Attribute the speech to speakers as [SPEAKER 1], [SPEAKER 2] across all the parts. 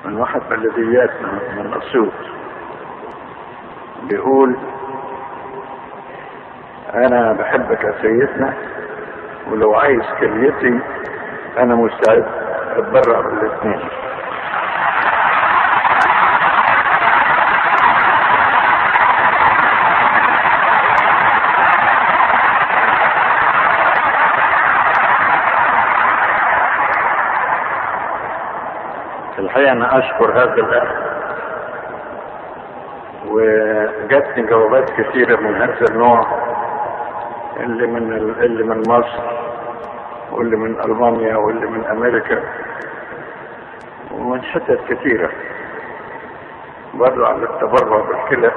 [SPEAKER 1] من واحد بلديات من, من اسيوط بيقول انا بحبك يا سيدنا ولو عايز كليتي انا مستعد اتبرع بالاثنين الحقيقة أنا أشكر هذا الأخ وجاتني جوابات كثيرة من هذا النوع اللي من اللي من مصر واللي من ألمانيا واللي من أمريكا ومن حتت كثيرة برضو على التبرع بالكلى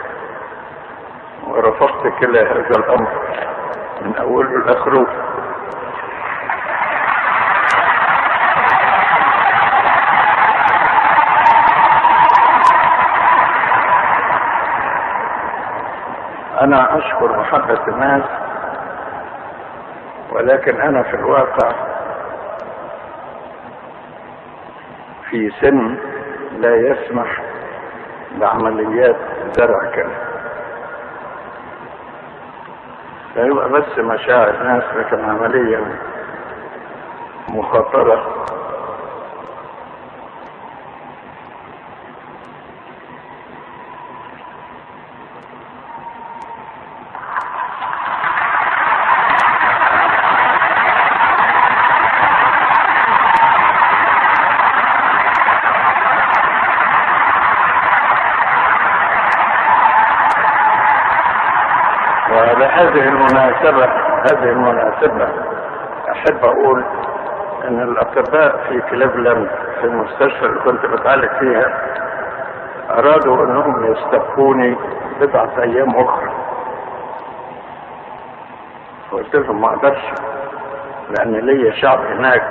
[SPEAKER 1] ورفضت كلى هذا الأمر من أوله لآخره انا اشكر محبة الناس ولكن انا في الواقع في سن لا يسمح بعمليات زرع كلى فيبقى بس مشاعر ناس لكن عملية مخاطرة وبهذه المناسبة هذه المناسبة أحب أقول أن الأطباء في كليفلاند في المستشفى اللي كنت بتعالج فيها أرادوا أنهم يستبقوني بضعة أيام أخرى قلت لهم ما أقدرش لأن ليا شعب هناك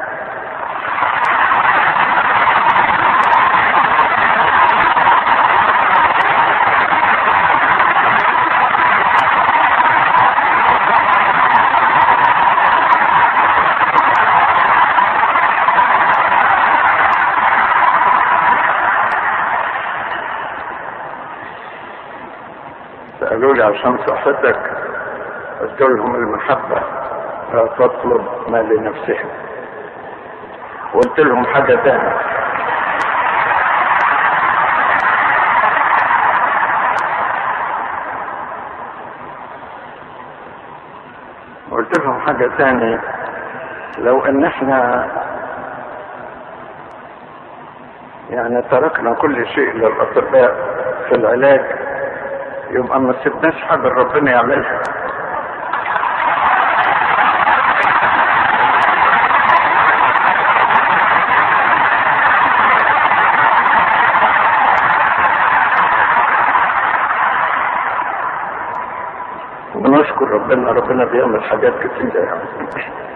[SPEAKER 1] قالوا لي عشان صحتك قلت لهم المحبة لا تطلب ما لنفسها قلت لهم حاجة تانية قلت لهم حاجة تانية لو ان احنا يعني تركنا كل شيء للأطباء في العلاج يبقى ما سيبناش حاجة ربنا يعملها ونشكر ربنا ربنا بيعمل حاجات كتيرة يعني